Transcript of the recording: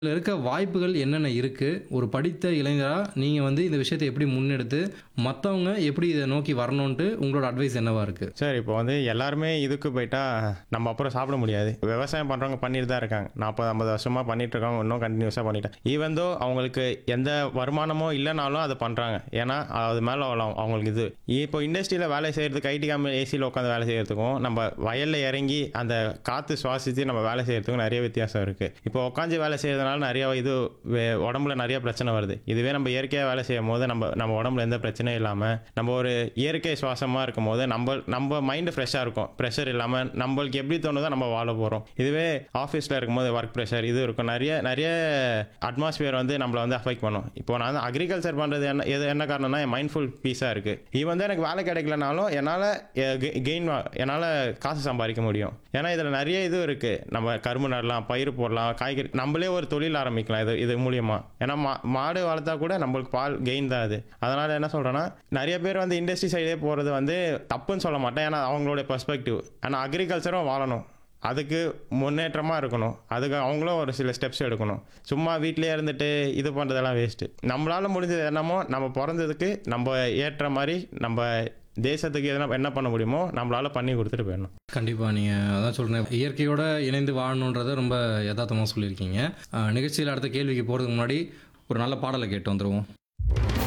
இதில் இருக்க வாய்ப்புகள் என்னென்ன இருக்குது ஒரு படித்த இளைஞராக நீங்கள் வந்து இந்த விஷயத்தை எப்படி முன்னெடுத்து மற்றவங்க எப்படி இதை நோக்கி வரணுன்ட்டு உங்களோட அட்வைஸ் என்னவா இருக்குது சார் இப்போ வந்து எல்லாருமே இதுக்கு போயிட்டா நம்ம அப்புறம் சாப்பிட முடியாது விவசாயம் பண்ணுறவங்க பண்ணிட்டு தான் இருக்காங்க நாற்பது ஐம்பது வருஷமாக பண்ணிட்டு இருக்காங்க இன்னும் கண்டினியூஸாக பண்ணிட்டேன் ஈவன் தோ அவங்களுக்கு எந்த வருமானமோ இல்லைனாலும் அதை பண்ணுறாங்க ஏன்னா அது மேலே அவங்களுக்கு இது இப்போ இண்டஸ்ட்ரியில் வேலை செய்கிறதுக்கு ஐடி கம்பெனி ஏசியில் உட்காந்து வேலை செய்கிறதுக்கும் நம்ம வயலில் இறங்கி அந்த காற்று சுவாசித்து நம்ம வேலை செய்கிறதுக்கும் நிறைய வித்தியாசம் இருக்குது இப்போ உட்காந்து வேலை செய்கிறதுனால நிறைய இது வே- உடம்புல நிறைய பிரச்சனை வருது இதுவே நம்ம இயற்கையாக வேலை செய்யும் போது நம்ம நம்ம உடம்புல எந்த பிரச்சனையும் இல்லாமல் நம்ம ஒரு இயற்கை சுவாசமாக இருக்கும் போது நம்ம நம்ம மைண்டு ஃப்ரெஷ்ஷாக இருக்கும் ப்ரெஷர் இல்லாமல் நம்மளுக்கு எப்படி தோணுதோ நம்ம வாழ போகிறோம் இதுவே ஆஃபீஸில் இருக்கும்போது ஒர்க் ப்ரெஷர் இது இருக்கும் நிறைய நிறைய அட்மாஸ்பியர் வந்து நம்மளை வந்து அஃபெக்ட் பண்ணும் இப்போ நான் வந்து அக்ரிகல்ச்சர் பண்ணுறது என்ன எது என்ன காரணம்னா என் மைண்ட்ஃபுல் பீஸாக இருக்குது இது வந்து எனக்கு வேலை கிடைக்கலனாலும் என்னால் கெயின் என்னால் காசு சம்பாதிக்க முடியும் ஏன்னா இதில் நிறைய இது இருக்குது நம்ம கரும்பு நடலாம் பயிர் போடலாம் காய்கறி நம்மளே ஒரு தொழில் ஆரம்பிக்கலாம் இது இது மூலியமா ஏன்னா மா மாடு வளர்த்தா கூட நம்மளுக்கு பால் கெயின் தான் அது அதனால் என்ன சொல்கிறேன்னா நிறைய பேர் வந்து இண்டஸ்ட்ரி சைடே போகிறது வந்து தப்புன்னு சொல்ல மாட்டேன் ஏன்னா அவங்களோட பெர்ஸ்பெக்டிவ் ஆனால் அக்ரிகல்ச்சரும் வாழணும் அதுக்கு முன்னேற்றமாக இருக்கணும் அதுக்கு அவங்களும் ஒரு சில ஸ்டெப்ஸ் எடுக்கணும் சும்மா வீட்டிலேயே இருந்துட்டு இது பண்ணுறதெல்லாம் வேஸ்ட்டு நம்மளால் முடிஞ்சது என்னமோ நம்ம பிறந்ததுக்கு நம்ம ஏற்ற மாதிரி நம்ம தேசத்துக்கு எதனா என்ன பண்ண முடியுமோ நம்மளால் பண்ணி கொடுத்துட்டு போயிடணும் கண்டிப்பாக நீங்கள் அதான் சொல்கிறேன் இயற்கையோட இணைந்து வாழணுன்றதை ரொம்ப யதார்த்தமாக சொல்லியிருக்கீங்க அஹ், நிகழ்ச்சியில் அடுத்த கேள்விக்கு போகிறதுக்கு முன்னாடி ஒரு நல்ல பாடலை கேட்டு வந்துடுவோம்